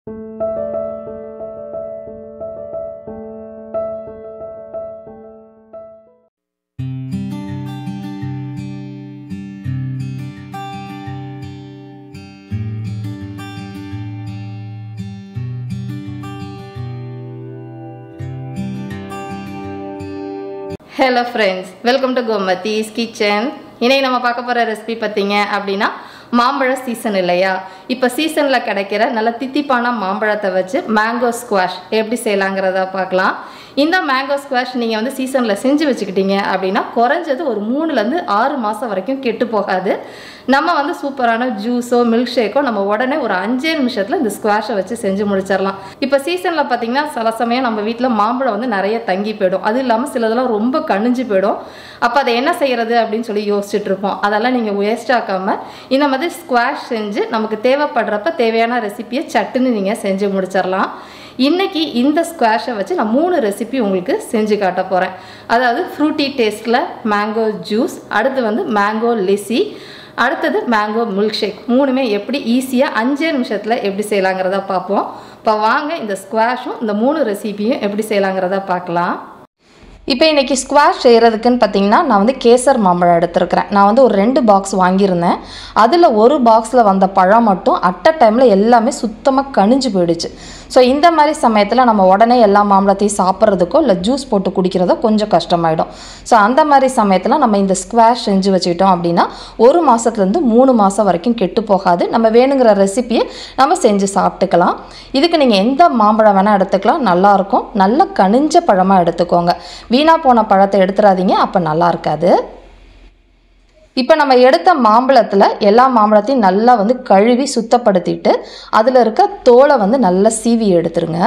hello friends welcome to Gomathi's kitchen இன்னைக்கு நம்ம பார்க்க போகிற ரெசிபி பார்த்தீங்க அப்படின்னா மாம்பழ சீசன் இல்லையா இப்போ சீசனில் கிடைக்கிற நல்ல தித்திப்பான மாம்பழத்தை வச்சு மேங்கோ ஸ்குவாஷ் எப்படி செய்யலாங்கிறத பார்க்கலாம் இந்த மேங்கோ ஸ்குவாஷ் நீங்கள் வந்து சீசனில் செஞ்சு வச்சுக்கிட்டீங்க அப்படின்னா குறைஞ்சது ஒரு மூணுலேருந்து ஆறு மாதம் வரைக்கும் கெட்டு போகாது நம்ம வந்து சூப்பரான ஜூஸோ மில்க் ஷேக்கோ நம்ம உடனே ஒரு அஞ்சே நிமிஷத்தில் இந்த ஸ்குவாஷை வச்சு செஞ்சு முடிச்சிடலாம் இப்போ சீசனில் பார்த்தீங்கன்னா சில சமயம் நம்ம வீட்டில் மாம்பழம் வந்து நிறைய தங்கி போயிடும் அது இல்லாமல் சிலதெல்லாம் ரொம்ப கணிஞ்சு போயிடும் அப்போ அதை என்ன செய்யறது அப்படின்னு சொல்லி யோசிச்சுட்டு இருப்போம் அதெல்லாம் நீங்கள் வேஸ்ட் ஆக்காம இந்த மாதிரி ஸ்குவாஷ் செஞ்சு நமக்கு தேவைப்படுறப்ப தேவையான ரெசிபியை சட்டுன்னு நீங்கள் செஞ்சு முடிச்சிடலாம் இன்னைக்கு இந்த ஸ்குவாஷை வச்சு நான் மூணு ரெசிபி உங்களுக்கு செஞ்சு காட்ட போகிறேன் அதாவது ஃப்ரூட்டி டேஸ்ட்டில் மேங்கோ ஜூஸ் அடுத்து வந்து மேங்கோ லிசி அடுத்தது மேங்கோ மில்க் ஷேக் மூணுமே எப்படி ஈஸியாக அஞ்சே நிமிஷத்தில் எப்படி செய்யலாங்கிறத பார்ப்போம் இப்போ வாங்க இந்த ஸ்குவாஷும் இந்த மூணு ரெசிபியும் எப்படி செய்யலாங்கிறத பார்க்கலாம் இப்போ இன்றைக்கி ஸ்குவாஷ் செய்கிறதுக்குன்னு பார்த்தீங்கன்னா நான் வந்து கேசர் மாம்பழம் எடுத்திருக்கிறேன் நான் வந்து ஒரு ரெண்டு பாக்ஸ் வாங்கியிருந்தேன் அதில் ஒரு பாக்ஸில் வந்த பழம் மட்டும் அட் அ டைமில் எல்லாமே சுத்தமாக கணிஞ்சு போயிடுச்சு ஸோ இந்த மாதிரி சமயத்தில் நம்ம உடனே எல்லா மாம்பழத்தையும் சாப்பிட்றதுக்கோ இல்லை ஜூஸ் போட்டு குடிக்கிறதோ கொஞ்சம் கஷ்டமாயிடும் ஸோ அந்த மாதிரி சமயத்தில் நம்ம இந்த ஸ்குவாஷ் செஞ்சு வச்சுக்கிட்டோம் அப்படின்னா ஒரு மாதத்துலேருந்து மூணு மாதம் வரைக்கும் கெட்டு போகாது நம்ம வேணுங்கிற ரெசிபியை நம்ம செஞ்சு சாப்பிட்டுக்கலாம் இதுக்கு நீங்கள் எந்த மாம்பழம் வேணால் எடுத்துக்கலாம் நல்லாயிருக்கும் நல்ல கனிஞ்ச பழமாக எடுத்துக்கோங்க வீணாக போன பழத்தை எடுத்துடாதீங்க அப்போ நல்லா இருக்காது இப்போ நம்ம எடுத்த மாம்பழத்தில் எல்லா மாம்பழத்தையும் நல்லா வந்து கழுவி சுத்தப்படுத்திட்டு அதில் இருக்க தோலை வந்து நல்லா சீவி எடுத்துருங்க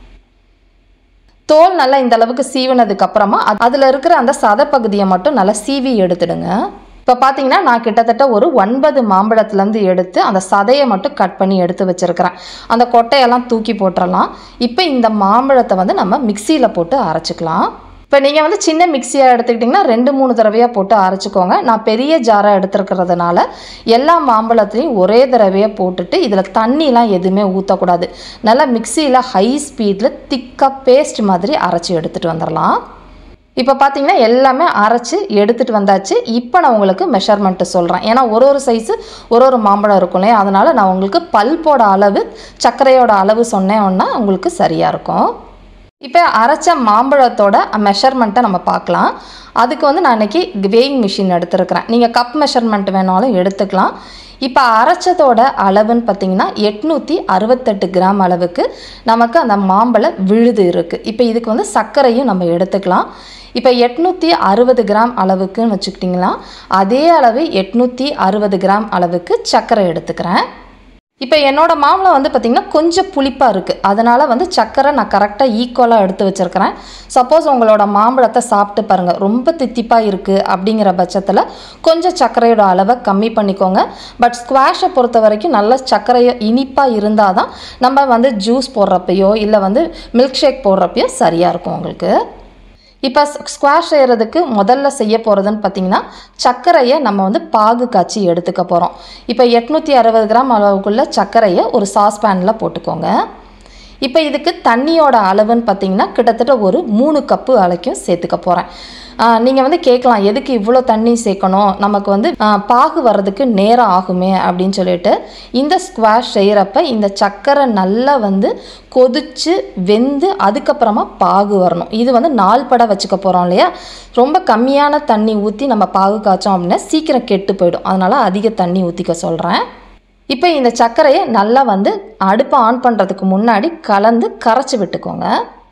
தோல் நல்லா இந்த அளவுக்கு சீவினதுக்கு அப்புறமா அதில் இருக்கிற அந்த சதப்பகுதியை மட்டும் நல்லா சீவி எடுத்துடுங்க இப்போ பார்த்தீங்கன்னா நான் கிட்டத்தட்ட ஒரு ஒன்பது மாம்பழத்துலேருந்து எடுத்து அந்த சதையை மட்டும் கட் பண்ணி எடுத்து வச்சுருக்கிறேன் அந்த கொட்டையெல்லாம் தூக்கி போட்டுடலாம் இப்போ இந்த மாம்பழத்தை வந்து நம்ம மிக்சியில் போட்டு அரைச்சிக்கலாம் இப்போ நீங்கள் வந்து சின்ன மிக்சியாக எடுத்துக்கிட்டிங்கன்னா ரெண்டு மூணு தடவையாக போட்டு அரைச்சிக்கோங்க நான் பெரிய ஜாராக எடுத்துருக்கிறதுனால எல்லா மாம்பழத்துலேயும் ஒரே தடவையாக போட்டுட்டு இதில் தண்ணிலாம் எதுவுமே ஊற்றக்கூடாது நல்லா மிக்சியில் ஹை ஸ்பீடில் திக்காக பேஸ்ட் மாதிரி அரைச்சி எடுத்துகிட்டு வந்துடலாம் இப்போ பார்த்தீங்கன்னா எல்லாமே அரைச்சி எடுத்துகிட்டு வந்தாச்சு இப்போ நான் உங்களுக்கு மெஷர்மெண்ட்டு சொல்கிறேன் ஏன்னா ஒரு ஒரு சைஸு ஒரு ஒரு மாம்பழம் இருக்கும் இல்லையா அதனால் நான் உங்களுக்கு பல்போட அளவு சர்க்கரையோட அளவு சொன்னேன்னா உங்களுக்கு சரியாக இருக்கும் இப்போ அரைச்ச மாம்பழத்தோட மெஷர்மெண்ட்டை நம்ம பார்க்கலாம் அதுக்கு வந்து நான் இன்றைக்கி வேயிங் மிஷின் எடுத்துருக்கிறேன் நீங்கள் கப் மெஷர்மெண்ட் வேணாலும் எடுத்துக்கலாம் இப்போ அரைச்சதோட அளவுன்னு பார்த்தீங்கன்னா எட்நூற்றி அறுபத்தெட்டு கிராம் அளவுக்கு நமக்கு அந்த மாம்பழ விழுது இருக்குது இப்போ இதுக்கு வந்து சர்க்கரையும் நம்ம எடுத்துக்கலாம் இப்போ எட்நூற்றி அறுபது கிராம் அளவுக்குன்னு வச்சுக்கிட்டிங்களா அதே அளவு எட்நூற்றி அறுபது கிராம் அளவுக்கு சர்க்கரை எடுத்துக்கிறேன் இப்போ என்னோட மாம்பழம் வந்து பார்த்திங்கன்னா கொஞ்சம் புளிப்பாக இருக்குது அதனால் வந்து சர்க்கரை நான் கரெக்டாக ஈக்குவலாக எடுத்து வச்சுருக்கிறேன் சப்போஸ் உங்களோட மாம்பழத்தை சாப்பிட்டு பாருங்கள் ரொம்ப தித்திப்பாக இருக்குது அப்படிங்கிற பட்சத்தில் கொஞ்சம் சர்க்கரையோட அளவை கம்மி பண்ணிக்கோங்க பட் ஸ்குவாஷை பொறுத்த வரைக்கும் நல்ல சர்க்கரையை இனிப்பாக இருந்தால் தான் நம்ம வந்து ஜூஸ் போடுறப்பையோ இல்லை வந்து மில்க் ஷேக் போடுறப்பையோ சரியாக இருக்கும் உங்களுக்கு இப்போ ஸ்குவாஷ் செய்கிறதுக்கு முதல்ல செய்ய போகிறதுன்னு பார்த்தீங்கன்னா சர்க்கரையை நம்ம வந்து பாகு காய்ச்சி எடுத்துக்க போகிறோம் இப்போ எட்நூற்றி அறுபது கிராம் அளவுக்குள்ள சர்க்கரையை ஒரு சாஸ்பேனில் போட்டுக்கோங்க இப்போ இதுக்கு தண்ணியோட அளவுன்னு பார்த்தீங்கன்னா கிட்டத்தட்ட ஒரு மூணு கப்பு அளக்கும் சேர்த்துக்க போகிறேன் நீங்கள் வந்து கேட்கலாம் எதுக்கு இவ்வளோ தண்ணி சேர்க்கணும் நமக்கு வந்து பாகு வர்றதுக்கு நேரம் ஆகுமே அப்படின்னு சொல்லிட்டு இந்த ஸ்குவாஷ் செய்கிறப்ப இந்த சர்க்கரை நல்லா வந்து கொதித்து வெந்து அதுக்கப்புறமா பாகு வரணும் இது வந்து நாள் பட வச்சுக்க போகிறோம் இல்லையா ரொம்ப கம்மியான தண்ணி ஊற்றி நம்ம பாகு காய்ச்சோம் அப்படின்னா சீக்கிரம் கெட்டு போயிடும் அதனால் அதிக தண்ணி ஊற்றிக்க சொல்கிறேன் இப்போ இந்த சர்க்கரையை நல்லா வந்து அடுப்பை ஆன் பண்ணுறதுக்கு முன்னாடி கலந்து கரைச்சி விட்டுக்கோங்க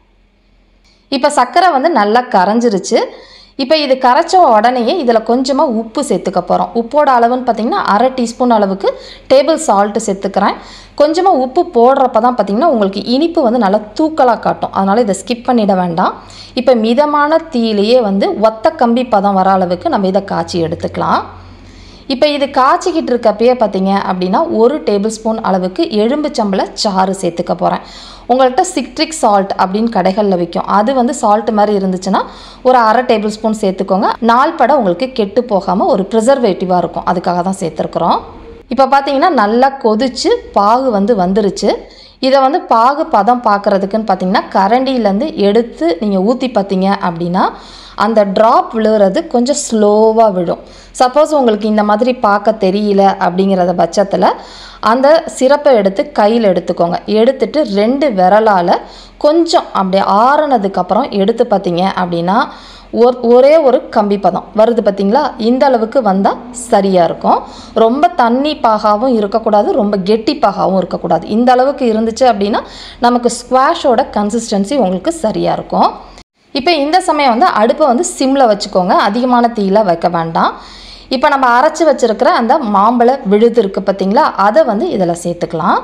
இப்போ சர்க்கரை வந்து நல்லா கரைஞ்சிருச்சு இப்போ இது கரைச்ச உடனேயே இதில் கொஞ்சமாக உப்பு சேர்த்துக்க போகிறோம் உப்போட அளவுன்னு பார்த்திங்கன்னா அரை டீஸ்பூன் அளவுக்கு டேபிள் சால்ட்டு சேர்த்துக்கிறேன் கொஞ்சமாக உப்பு போடுறப்ப தான் பார்த்திங்கன்னா உங்களுக்கு இனிப்பு வந்து நல்லா தூக்கலாக காட்டும் அதனால் இதை ஸ்கிப் பண்ணிட வேண்டாம் இப்போ மிதமான தீயிலேயே வந்து ஒத்த கம்பி பதம் வர அளவுக்கு நம்ம இதை காய்ச்சி எடுத்துக்கலாம் இப்போ இது காய்ச்சிக்கிட்டு இருக்கப்பயே பார்த்தீங்க அப்படின்னா ஒரு டேபிள் ஸ்பூன் அளவுக்கு எலும்பு சம்பள சாறு சேர்த்துக்க போகிறேன் உங்கள்கிட்ட சிட்ரிக் சால்ட் அப்படின்னு கடைகளில் விற்கும் அது வந்து சால்ட் மாதிரி இருந்துச்சுன்னா ஒரு அரை டேபிள் ஸ்பூன் சேர்த்துக்கோங்க நாள் பட உங்களுக்கு கெட்டு போகாமல் ஒரு ப்ரிசர்வேட்டிவாக இருக்கும் அதுக்காக தான் சேர்த்துருக்குறோம் இப்போ பார்த்தீங்கன்னா நல்லா கொதிச்சு பாகு வந்து வந்துருச்சு இதை வந்து பாகு பதம் பார்க்குறதுக்குன்னு பார்த்தீங்கன்னா கரண்டியிலேருந்து எடுத்து நீங்கள் ஊற்றி பார்த்தீங்க அப்படின்னா அந்த ட்ராப் விழுகிறது கொஞ்சம் ஸ்லோவாக விழும் சப்போஸ் உங்களுக்கு இந்த மாதிரி பார்க்க தெரியல அப்படிங்கிறத பட்சத்தில் அந்த சிரப்பை எடுத்து கையில் எடுத்துக்கோங்க எடுத்துட்டு ரெண்டு விரலால் கொஞ்சம் அப்படியே ஆறுனதுக்கப்புறம் எடுத்து பார்த்தீங்க அப்படின்னா ஒரு ஒரே ஒரு கம்பி பதம் வருது பார்த்தீங்களா இந்த அளவுக்கு வந்தால் சரியாக இருக்கும் ரொம்ப தண்ணி பாகாவும் இருக்கக்கூடாது ரொம்ப கெட்டி பாகாவும் இருக்கக்கூடாது இந்த அளவுக்கு இருந்துச்சு அப்படின்னா நமக்கு ஸ்குவாஷோட கன்சிஸ்டன்சி உங்களுக்கு சரியாக இருக்கும் இப்போ இந்த சமயம் வந்து அடுப்பை வந்து சிம்மில் வச்சுக்கோங்க அதிகமான தீயில வைக்க வேண்டாம் இப்போ நம்ம அரைச்சி வச்சிருக்கிற அந்த மாம்பழ விழுது இருக்குது பார்த்தீங்களா அதை வந்து இதில் சேர்த்துக்கலாம்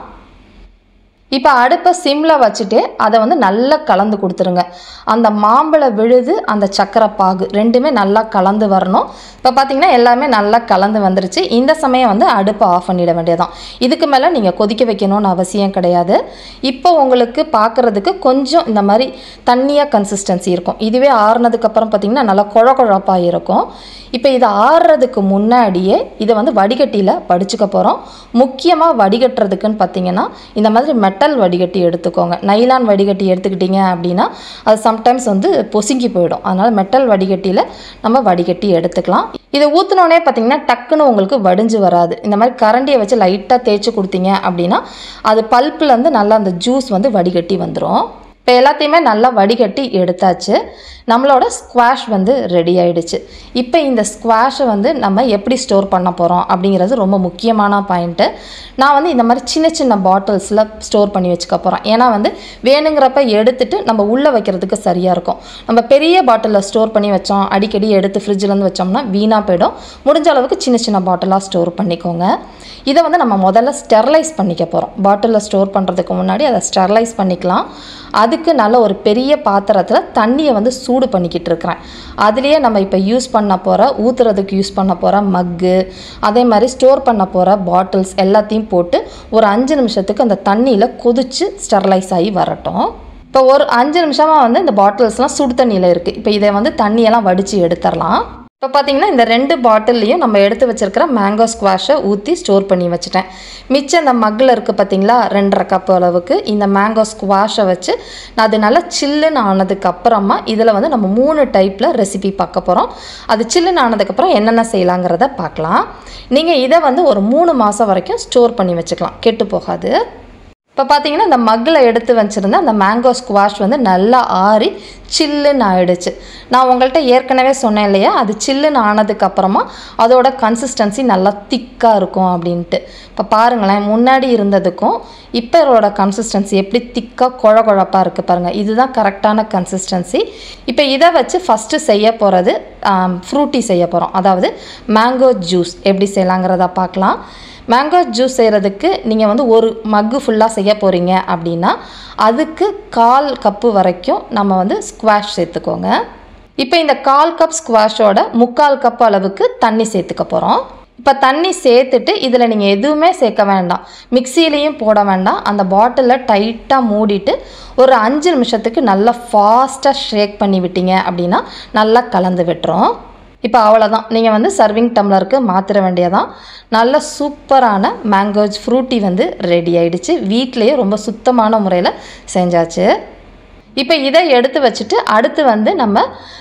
இப்போ அடுப்பை சிம்மில் வச்சுட்டு அதை வந்து நல்லா கலந்து கொடுத்துருங்க அந்த மாம்பழ விழுது அந்த சக்கரை பாகு ரெண்டுமே நல்லா கலந்து வரணும் இப்போ பார்த்தீங்கன்னா எல்லாமே நல்லா கலந்து வந்துருச்சு இந்த சமயம் வந்து அடுப்பை ஆஃப் பண்ணிட வேண்டியதான் இதுக்கு மேலே நீங்கள் கொதிக்க வைக்கணும்னு அவசியம் கிடையாது இப்போ உங்களுக்கு பார்க்குறதுக்கு கொஞ்சம் இந்த மாதிரி தண்ணியாக கன்சிஸ்டன்சி இருக்கும் இதுவே ஆறுனதுக்கப்புறம் பார்த்தீங்கன்னா நல்லா குழ குழப்பாக இருக்கும் இப்போ இதை ஆறுறதுக்கு முன்னாடியே இதை வந்து வடிகட்டியில் வடிச்சுக்க போகிறோம் முக்கியமாக வடிகட்டுறதுக்குன்னு பார்த்தீங்கன்னா இந்த மாதிரி மெட்டல் வடிகட்டி எடுத்துக்கோங்க நைலான் வடிகட்டி எடுத்துக்கிட்டீங்க அப்படின்னா அது சம்டைம்ஸ் வந்து பொசுங்கி போயிடும் அதனால் மெட்டல் வடிகட்டியில் நம்ம வடிகட்டி எடுத்துக்கலாம் இதை ஊற்றினோடனே பார்த்தீங்கன்னா டக்குன்னு உங்களுக்கு வடிஞ்சு வராது இந்த மாதிரி கரண்டியை வச்சு லைட்டாக தேய்ச்சி கொடுத்தீங்க அப்படின்னா அது பல்ப்புலேருந்து நல்லா அந்த ஜூஸ் வந்து வடிகட்டி வந்துடும் இப்போ எல்லாத்தையுமே நல்லா வடிகட்டி எடுத்தாச்சு நம்மளோட ஸ்குவாஷ் வந்து ரெடி ஆயிடுச்சு இப்போ இந்த ஸ்குவாஷை வந்து நம்ம எப்படி ஸ்டோர் பண்ண போகிறோம் அப்படிங்கிறது ரொம்ப முக்கியமான பாயிண்ட்டு நான் வந்து இந்த மாதிரி சின்ன சின்ன பாட்டில்ஸில் ஸ்டோர் பண்ணி வச்சுக்க போகிறேன் ஏன்னா வந்து வேணுங்கிறப்ப எடுத்துட்டு நம்ம உள்ளே வைக்கிறதுக்கு சரியாக இருக்கும் நம்ம பெரிய பாட்டிலில் ஸ்டோர் பண்ணி வச்சோம் அடிக்கடி எடுத்து ஃப்ரிட்ஜிலேருந்து வச்சோம்னா வீணாக போயிடும் முடிஞ்ச அளவுக்கு சின்ன சின்ன பாட்டிலாக ஸ்டோர் பண்ணிக்கோங்க இதை வந்து நம்ம முதல்ல ஸ்டெர்லைஸ் பண்ணிக்க போகிறோம் பாட்டிலில் ஸ்டோர் பண்ணுறதுக்கு முன்னாடி அதை ஸ்டெர்லைஸ் பண்ணிக்கலாம் அதுக்கு நல்ல ஒரு பெரிய பாத்திரத்தில் தண்ணியை வந்து சூடு பண்ணிக்கிட்டு இருக்கிறேன் அதுலேயே நம்ம இப்போ யூஸ் பண்ண போகிற ஊற்றுறதுக்கு யூஸ் பண்ண போகிற மக்கு அதே மாதிரி ஸ்டோர் பண்ண போகிற பாட்டில்ஸ் எல்லாத்தையும் போட்டு ஒரு அஞ்சு நிமிஷத்துக்கு அந்த தண்ணியில் கொதித்து ஸ்டெர்லைஸ் ஆகி வரட்டும் இப்போ ஒரு அஞ்சு நிமிஷமாக வந்து இந்த பாட்டில்ஸ்லாம் சுடு தண்ணியில் இருக்குது இப்போ இதை வந்து தண்ணியெல்லாம் வடித்து எடுத்துடலாம் இப்போ பார்த்தீங்கன்னா இந்த ரெண்டு பாட்டில்லையும் நம்ம எடுத்து வச்சிருக்கிற மேங்கோ ஸ்குவாஷை ஊற்றி ஸ்டோர் பண்ணி வச்சுட்டேன் மிச்சம் இந்த மக்கில் இருக்குது பார்த்தீங்களா ரெண்டரை கப் அளவுக்கு இந்த மேங்கோ ஸ்குவாஷை வச்சு நான் அது நல்லா சில்லுன்னு ஆனதுக்கு அப்புறமா இதில் வந்து நம்ம மூணு டைப்பில் ரெசிபி பார்க்க போகிறோம் அது சில்லுன்னு ஆனதுக்கப்புறம் என்னென்ன செய்யலாங்கிறத பார்க்கலாம் நீங்கள் இதை வந்து ஒரு மூணு மாதம் வரைக்கும் ஸ்டோர் பண்ணி வச்சுக்கலாம் கெட்டு போகாது இப்போ பார்த்தீங்கன்னா இந்த மக்கில் எடுத்து வச்சுருந்த அந்த மேங்கோ ஸ்குவாஷ் வந்து நல்லா ஆறி சில்லுன்னு ஆயிடுச்சு நான் உங்கள்கிட்ட ஏற்கனவே சொன்னேன் இல்லையா அது சில்லுன்னு ஆனதுக்கப்புறமா அதோட கன்சிஸ்டன்சி நல்லா திக்காக இருக்கும் அப்படின்ட்டு இப்போ பாருங்களேன் முன்னாடி இருந்ததுக்கும் இப்போ இதோட கன்சிஸ்டன்சி எப்படி திக்காக குழ குழப்பாக இருக்குது பாருங்கள் இதுதான் கரெக்டான கன்சிஸ்டன்சி இப்போ இதை வச்சு ஃபஸ்ட்டு செய்ய போகிறது ஃப்ரூட்டி செய்ய போகிறோம் அதாவது மேங்கோ ஜூஸ் எப்படி செய்யலாங்கிறத பார்க்கலாம் மேங்கோ ஜூஸ் செய்கிறதுக்கு நீங்கள் வந்து ஒரு மக்கு ஃபுல்லாக செய்ய போகிறீங்க அப்படின்னா அதுக்கு கால் கப்பு வரைக்கும் நம்ம வந்து ஸ்குவாஷ் சேர்த்துக்கோங்க இப்போ இந்த கால் கப் ஸ்குவாஷோட முக்கால் கப் அளவுக்கு தண்ணி சேர்த்துக்க போகிறோம் இப்போ தண்ணி சேர்த்துட்டு இதில் நீங்கள் எதுவுமே சேர்க்க வேண்டாம் மிக்சியிலையும் போட வேண்டாம் அந்த பாட்டிலில் டைட்டாக மூடிட்டு ஒரு அஞ்சு நிமிஷத்துக்கு நல்லா ஃபாஸ்ட்டாக ஷேக் பண்ணி விட்டீங்க அப்படின்னா நல்லா கலந்து விட்டுரும் இப்போ அவ்வளோதான் நீங்கள் வந்து சர்விங் டம்ளருக்கு மாற்றிட வேண்டியதான் நல்ல சூப்பரான மேங்கோஸ் ஃப்ரூட்டி வந்து ரெடி ஆயிடுச்சு வீட்டிலேயே ரொம்ப சுத்தமான முறையில் செஞ்சாச்சு இப்போ இதை எடுத்து வச்சுட்டு அடுத்து வந்து நம்ம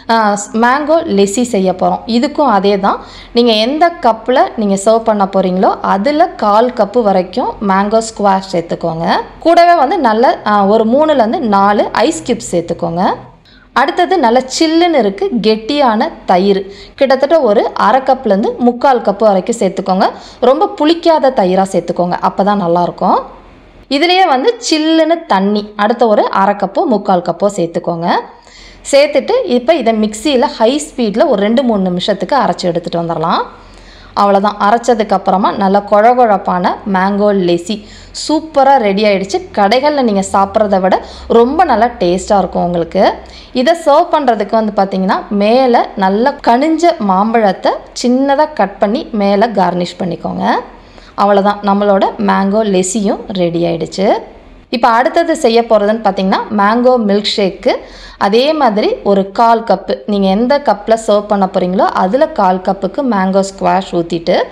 மேங்கோ லெசி செய்ய போகிறோம் இதுக்கும் அதே தான் நீங்கள் எந்த கப்பில் நீங்கள் சர்வ் பண்ண போகிறீங்களோ அதில் கால் கப்பு வரைக்கும் மேங்கோ ஸ்குவாஷ் சேர்த்துக்கோங்க கூடவே வந்து நல்ல ஆ, ஒரு மூணுலேருந்து நாலு ஐஸ் கியூப்ஸ் சேர்த்துக்கோங்க அடுத்தது நல்ல சில்லுன்னு இருக்குது கெட்டியான தயிர் கிட்டத்தட்ட ஒரு அரை கப்லேருந்து முக்கால் கப்பு வரைக்கும் சேர்த்துக்கோங்க ரொம்ப புளிக்காத தயிராக சேர்த்துக்கோங்க அப்போ தான் நல்லாயிருக்கும் இதுலேயே வந்து சில்லுன்னு தண்ணி அடுத்த ஒரு அரை கப்போ முக்கால் கப்போ சேர்த்துக்கோங்க சேர்த்துட்டு இப்போ இதை மிக்சியில் ஹை ஸ்பீடில் ஒரு ரெண்டு மூணு நிமிஷத்துக்கு அரைச்சி எடுத்துகிட்டு வந்துடலாம் அவ்வளோதான் அரைச்சதுக்கப்புறமா நல்ல குழகுழப்பான மேங்கோ லெசி சூப்பராக ரெடி ஆயிடுச்சு கடைகளில் நீங்கள் சாப்பிட்றத விட ரொம்ப நல்லா டேஸ்ட்டாக இருக்கும் உங்களுக்கு இதை சர்வ் பண்ணுறதுக்கு வந்து பார்த்தீங்கன்னா மேலே நல்ல கனிஞ்ச மாம்பழத்தை சின்னதாக கட் பண்ணி மேலே கார்னிஷ் பண்ணிக்கோங்க அவ்வளோதான் நம்மளோட மேங்கோ லெசியும் ரெடி ஆயிடுச்சு இப்போ அடுத்தது செய்ய போகிறதுன்னு பார்த்தீங்கன்னா மேங்கோ மில்க் ஷேக்கு அதே மாதிரி ஒரு கால் கப்பு நீங்கள் எந்த கப்பில் சர்வ் பண்ண போகிறீங்களோ அதில் கால் கப்புக்கு மேங்கோ ஸ்குவாஷ் ஊற்றிட்டு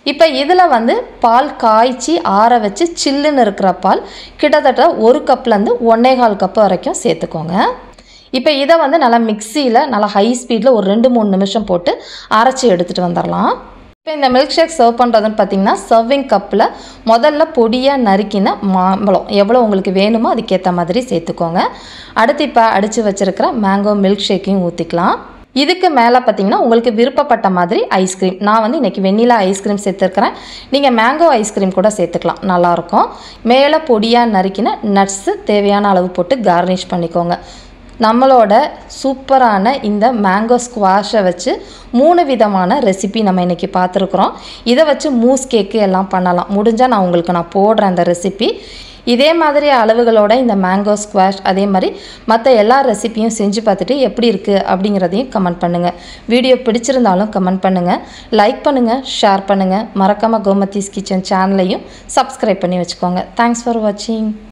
இப்போ இதில் வந்து பால் காய்ச்சி ஆற வச்சு சில்லுன்னு இருக்கிற பால் கிட்டத்தட்ட ஒரு கப்லேருந்து ஒன்றே கால் கப் வரைக்கும் சேர்த்துக்கோங்க இப்போ இதை வந்து நல்லா மிக்சியில் நல்லா ஹை ஸ்பீடில் ஒரு ரெண்டு மூணு நிமிஷம் போட்டு அரைச்சி எடுத்துகிட்டு வந்துடலாம் இப்போ இந்த மில்க் ஷேக் சர்வ் பண்ணுறதுன்னு பார்த்தீங்கன்னா சர்விங் கப்பில் முதல்ல பொடியாக நறுக்கின மாம்பழம் எவ்வளோ உங்களுக்கு வேணுமோ அதுக்கேற்ற மாதிரி சேர்த்துக்கோங்க அடுத்து இப்போ அடித்து வச்சுருக்கிற மேங்கோ மில்க் ஷேக்கையும் ஊற்றிக்கலாம் இதுக்கு மேலே பார்த்தீங்கன்னா உங்களுக்கு விருப்பப்பட்ட மாதிரி ஐஸ்கிரீம் நான் வந்து இன்றைக்கி வெண்ணிலா ஐஸ்கிரீம் சேர்த்துருக்கிறேன் நீங்கள் மேங்கோ ஐஸ்கிரீம் கூட சேர்த்துக்கலாம் நல்லாயிருக்கும் மேலே பொடியாக நறுக்கின நட்ஸு தேவையான அளவு போட்டு கார்னிஷ் பண்ணிக்கோங்க நம்மளோட சூப்பரான இந்த மேங்கோ ஸ்குவாஷை வச்சு மூணு விதமான ரெசிபி நம்ம இன்றைக்கி பார்த்துருக்குறோம் இதை வச்சு மூஸ் கேக்கு எல்லாம் பண்ணலாம் முடிஞ்சால் நான் உங்களுக்கு நான் போடுறேன் அந்த ரெசிபி இதே மாதிரி அளவுகளோட இந்த மேங்கோ ஸ்குவாஷ் அதே மாதிரி மற்ற எல்லா ரெசிபியும் செஞ்சு பார்த்துட்டு எப்படி இருக்குது அப்படிங்கிறதையும் கமெண்ட் பண்ணுங்கள் வீடியோ பிடிச்சிருந்தாலும் கமெண்ட் பண்ணுங்கள் லைக் பண்ணுங்கள் ஷேர் பண்ணுங்கள் மறக்காமல் கோமத்தீஸ் கிச்சன் சேனலையும் சப்ஸ்கிரைப் பண்ணி வச்சுக்கோங்க தேங்க்ஸ் ஃபார் வாட்சிங்